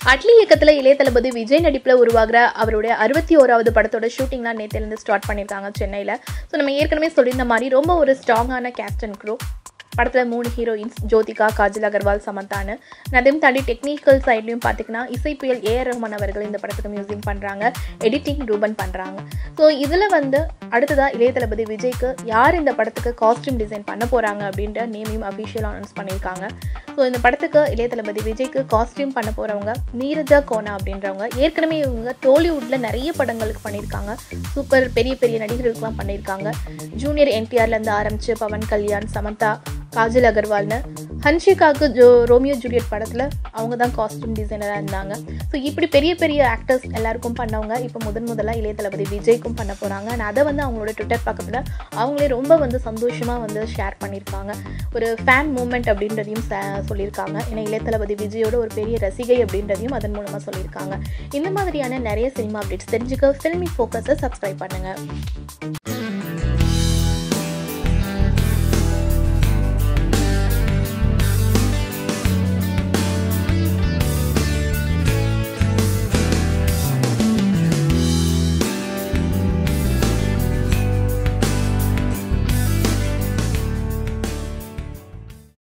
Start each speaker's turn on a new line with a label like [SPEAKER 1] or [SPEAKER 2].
[SPEAKER 1] அட்லி இயக்கத்தில் இளைய தளபதி விஜய் நடிப்பில் உருவாகிற அவருடைய அறுபத்தி ஓராவது படத்தோட ஷூட்டிங்லாம் நேற்றுலேருந்து ஸ்டார்ட் பண்ணியிருக்காங்க சென்னையில் ஸோ நம்ம ஏற்கனவே சொல்லியிருந்த மாதிரி ரொம்ப ஒரு ஸ்ட்ராங்கான கேஸ்ட் அண்ட் க்ரூ படத்தில் மூணு ஹீரோயின்ஸ் ஜோதிகா காஜல் அகர்வால் சமந்தான்னு அதையும் தாண்டி டெக்னிக்கல் சைட்லையும் பார்த்தீங்கன்னா இசைப்புயல் ஏஆர் ரஹ்மான் அவர்கள் இந்த படத்துக்கு மியூசிக் பண்ணுறாங்க எடிட்டிங் ரூபன் பண்ணுறாங்க ஸோ இதில் வந்து அடுத்ததாக இளைய தளபதி விஜய்க்கு யார் இந்த படத்துக்கு காஸ்டியூம் டிசைன் பண்ண போகிறாங்க அப்படின்ற நேமையும் அஃபிஷியல் அனௌன்ஸ் பண்ணியிருக்காங்க ஸோ இந்த படத்துக்கு இளைய தளபதி விஜய்க்கு காஸ்டியூம் பண்ண போகிறவங்க நீரஜா கோனா அப்படின்றவங்க ஏற்கனவே இவங்க டோலிவுட்டில் நிறைய படங்களுக்கு பண்ணியிருக்காங்க சூப்பர் பெரிய பெரிய நடிகர்களுக்கெல்லாம் பண்ணியிருக்காங்க ஜூனியர் என்டிஆர்லேருந்து ஆரம்பித்து பவன் கல்யாண் சமந்தா காஜல் அகர்வால்னு ஹன்ஷிகாவுக்கு ஜோ ரோமியோ ஜூலியட் படத்தில் அவங்க தான் காஸ்டியூம் டிசைனராக இருந்தாங்க ஸோ இப்படி பெரிய பெரிய ஆக்டர்ஸ் எல்லாருக்கும் பண்ணவங்க இப்போ முதன் முதலாக இளைய தளபதி விஜய்க்கும் பண்ண போகிறாங்க அண்ட் அதை வந்து அவங்களோட ட்விட்டர் பக்கத்தில் அவங்களே ரொம்ப வந்து சந்தோஷமாக வந்து ஷேர் பண்ணியிருக்காங்க ஒரு ஃபேன் மூமெண்ட் அப்படின்றதையும் ச- சொல்லியிருக்காங்க ஏன்னா இளைய தளபதி விஜயோட ஒரு பெரிய ரசிகை அப்படின்றதையும் அதன் மூலமாக சொல்லியிருக்காங்க இந்த மாதிரியான நிறைய சினிமா அப்டேட்ஸ் தெரிஞ்சுக்க ஃபில்மி ஃபோக்கஸை சப்ஸ்கிரைப் பண்ணுங்கள்